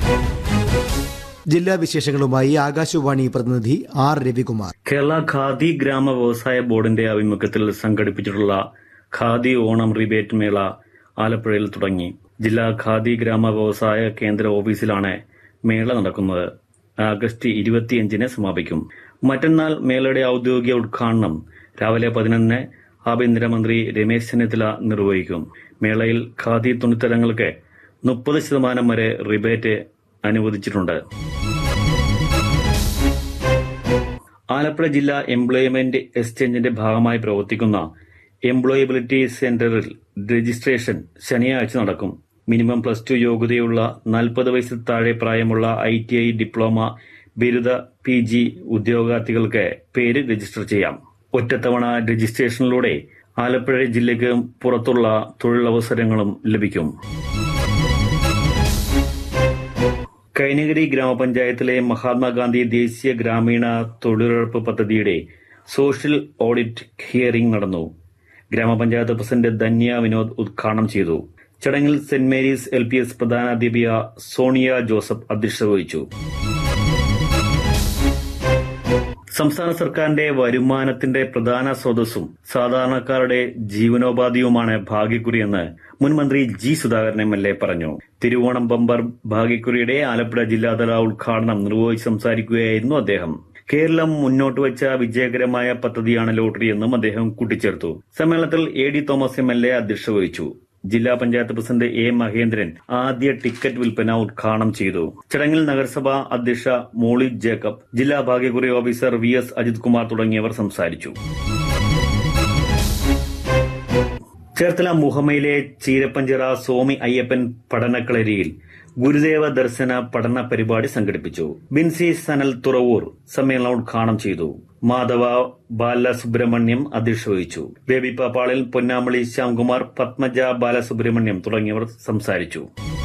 ജില്ലാ വിശേഷങ്ങളുമായി ആകാശവാണി പ്രതിനിധി ആർ രവികുമാർ കേരള ഖാദി ഗ്രാമ വ്യവസായ ബോർഡിന്റെ ആഭിമുഖ്യത്തിൽ സംഘടിപ്പിച്ചിട്ടുള്ള ഖാദി ഓണം റിബേറ്റ് മേള ആലപ്പുഴയിൽ തുടങ്ങി ജില്ലാ ഖാദി ഗ്രാമ വ്യവസായ കേന്ദ്ര ഓഫീസിലാണ് മേള നടക്കുന്നത് ആഗസ്റ്റ് ഇരുപത്തിയഞ്ചിന് സമാപിക്കും മറ്റന്നാൾ മേളയുടെ ഔദ്യോഗിക ഉദ്ഘാടനം രാവിലെ പതിനൊന്നിന് ആഭ്യന്തരമന്ത്രി രമേശ് ചെന്നിത്തല നിർവഹിക്കും മേളയിൽ ഖാദി തുണിത്തരങ്ങൾക്ക് മുപ്പത് ശതമാനം വരെ റിബേറ്റ് അനുവദിച്ചിട്ടുണ്ട് ആലപ്പുഴ ജില്ലാ എംപ്ലോയ്മെന്റ് എക്സ്ചേഞ്ചിന്റെ ഭാഗമായി പ്രവർത്തിക്കുന്ന എംപ്ലോയബിലിറ്റി സെന്ററിൽ രജിസ്ട്രേഷൻ ശനിയാഴ്ച നടക്കും മിനിമം പ്ലസ് ടു യോഗ്യതയുള്ള നാൽപ്പത് വയസ്സിൽ താഴെ പ്രായമുള്ള ഐ ടി ഐ ഡിപ്ലോമ ബിരുദ പി ജി ഉദ്യോഗാർത്ഥികൾക്ക് പേര് രജിസ്റ്റർ ചെയ്യാം ഒറ്റത്തവണ രജിസ്ട്രേഷനിലൂടെ ആലപ്പുഴ ജില്ലയ്ക്ക് പുറത്തുള്ള തൊഴിലവസരങ്ങളും ലഭിക്കും കൈനഗിരി ഗ്രാമപഞ്ചായത്തിലെ മഹാത്മാഗാന്ധി ദേശീയ ഗ്രാമീണ തൊഴിലുറപ്പ് പദ്ധതിയുടെ സോഷ്യൽ ഓഡിറ്റ് ഹിയറിംഗ് നടന്നു ഗ്രാമപഞ്ചായത്ത് പ്രസിഡന്റ് ധന്യ വിനോദ് ഉദ്ഘാടനം ചെയ്തു ചടങ്ങിൽ Saint Mary's L P S പ്രധാനാധ്യാപിക സോണിയ ജോസഫ് അധ്യക്ഷത വഹിച്ചു സംസ്ഥാന സർക്കാരിന്റെ വരുമാനത്തിന്റെ പ്രധാന സ്രോതസ്സും സാധാരണക്കാരുടെ ജീവനോപാധിയുമാണ് ഭാഗ്യക്കുറിയെന്ന് മുൻ മന്ത്രി G Sudhakaran M L A പറഞ്ഞു തിരുവോണം ബമ്പർ ഭാഗ്യക്കുറിയുടെ ആലപ്പുഴ ജില്ലാതല ഉദ്ഘാടനം നിർവഹിച്ച് സംസാരിക്കുകയായിരുന്നു അദ്ദേഹം കേരളം മുന്നോട്ട് വെച്ച വിജയകരമായ പദ്ധതിയാണ് ലോട്ടറി എന്നും അദ്ദേഹം കൂട്ടിച്ചേർത്തു സമ്മേളനത്തിൽ A D Thomas M L A അധ്യക്ഷത വഹിച്ചു ജില്ലാ പഞ്ചായത്ത് പ്രസിഡന്റ് എ മഹേന്ദ്രൻ ആദ്യ ടിക്കറ്റ് വിൽപ്പന ഉദ്ഘാടനം ചെയ്തു ചടങ്ങിൽ നഗരസഭാ അധ്യക്ഷ മോളി ജേക്കബ് ജില്ലാ ഭാഗ്യക്കുറി officer V S Ajith Kumar തുടങ്ങിയവർ സംസാരിച്ചു ചേർത്തല മുഹമ്മയിലെ ചീരപ്പഞ്ചിറ സ്വാമി അയ്യപ്പൻ പഠനക്കളരിയിൽ ഗുരുദേവ ദർശന പഠന പരിപാടി സംഘടിപ്പിച്ചു ബിൻസി സനൽ തുറവൂർ സമ്മേളനം ഉദ്ഘാടനം ചെയ്തു മാധവ ബാലസുബ്രഹ്മണ്യം അധ്യക്ഷത വഹിച്ചു ബേബി പാപ്പാളിൽ പൊന്നാമളി ശ്യാംകുമാർ പത്മജ ബാലസുബ്രഹ്മണ്യം തുടങ്ങിയവർ സംസാരിച്ചു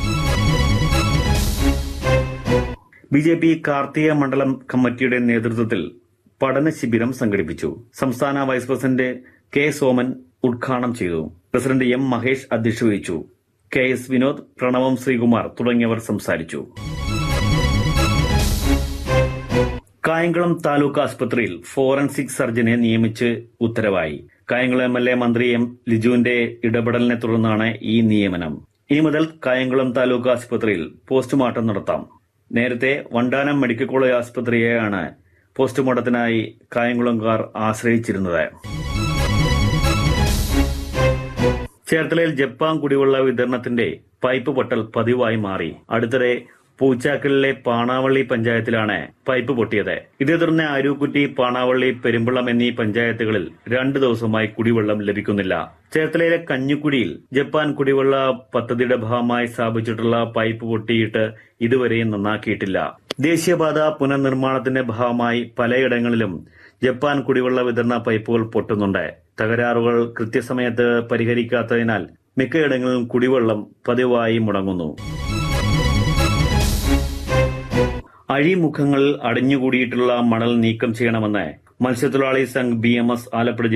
ബി ജെ പി കാർത്തിക മണ്ഡലം കമ്മിറ്റിയുടെ നേതൃത്വത്തിൽ പഠന ശിബിരം സംഘടിപ്പിച്ചു സംസ്ഥാന വൈസ് പ്രസിഡന്റ് കെ സോമൻ ഉദ്ഘാടനം ചെയ്തു പ്രസിഡന്റ് എം മഹേഷ് അധ്യക്ഷത വഹിച്ചു കെ എസ് വിനോദ് പ്രണവം ശ്രീകുമാർ തുടങ്ങിയവർ സംസാരിച്ചു കായംകുളം താലൂക്ക് ആസ്പത്രിയിൽ ഫോറൻസിക് സർജനെ നിയമിച്ച് ഉത്തരവായി കായംകുളം എം എൽ എ മന്ത്രി എം ലിജുവിന്റെ ഇടപെടലിനെ തുടർന്നാണ് ഈ നിയമനം ഇനി മുതൽ കായംകുളം താലൂക്ക് ആസ്പത്രിയിൽ പോസ്റ്റ്മോർട്ടം നടത്താം നേരത്തെ വണ്ടാനം മെഡിക്കൽ കോളേജ് ആസ്പത്രിയെയാണ് പോസ്റ്റ്മോർട്ടത്തിനായി കായംകുളംകാർ ആശ്രയിച്ചിരുന്നത് ചേർത്തലയിൽ ജപ്പാൻ കുടിവെള്ള വിതരണത്തിന്റെ പൈപ്പ് പൊട്ടൽ പതിവായി മാറി അടുത്തിടെ പൂച്ചാക്കലിലെ പാണാവള്ളി പഞ്ചായത്തിലാണ് പൈപ്പ് പൊട്ടിയത് ഇതേ തുടർന്ന് അരൂക്കുറ്റി പാണാവള്ളി പെരുമ്പള്ളം എന്നീ പഞ്ചായത്തുകളിൽ രണ്ടു ദിവസമായി കുടിവെള്ളം ലഭിക്കുന്നില്ല ചേർത്തലയിലെ കഞ്ഞിക്കുടിയിൽ ജപ്പാൻ കുടിവെള്ള പദ്ധതിയുടെ ഭാഗമായി സ്ഥാപിച്ചിട്ടുള്ള പൈപ്പ് പൊട്ടിയിട്ട് ഇതുവരെയും നന്നാക്കിയിട്ടില്ല ദേശീയപാത പുനർനിർമ്മാണത്തിന്റെ ഭാഗമായി പലയിടങ്ങളിലും ജപ്പാൻ കുടിവെള്ള വിതരണ പൈപ്പുകൾ പൊട്ടുന്നുണ്ട് തകരാറുകൾ കൃത്യസമയത്ത് പരിഹരിക്കാത്തതിനാൽ മിക്കയിടങ്ങളിലും കുടിവെള്ളം പതിവായി മുടങ്ങുന്നു അഴിമുഖങ്ങളിൽ അടിഞ്ഞുകൂടിയിട്ടുള്ള മണൽ നീക്കം ചെയ്യണമെന്ന് മത്സ്യത്തൊഴിലാളി Sangh B M S Alappuzha